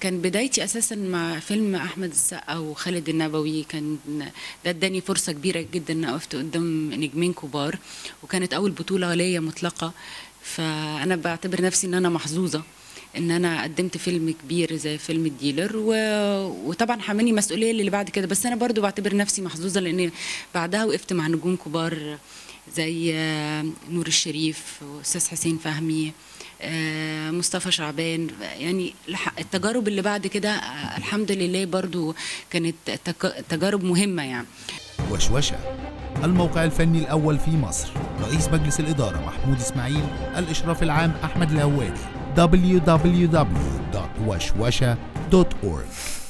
كان بدايتي اساسا مع فيلم احمد السقا وخالد النبوي كان ده اداني فرصه كبيره جدا ان وقفت قدام نجمين كبار وكانت اول بطوله ليا مطلقه فانا بعتبر نفسي ان انا محظوظه ان انا قدمت فيلم كبير زي فيلم الديلر و... وطبعا حملني مسؤوليه اللي بعد كده بس انا برضو بعتبر نفسي محظوظه لان بعدها وقفت مع نجوم كبار زي آه، نور الشريف واستاذ حسين فهمي آه، مصطفى شعبان يعني الح- التجارب اللي بعد كده آه، الحمد لله برضو كانت تك- تجارب مهمه يعني وشوشة الموقع الفني الأول في مصر رئيس مجلس الإدارة محمود إسماعيل الإشراف العام أحمد الهوادي www.وشوشة.org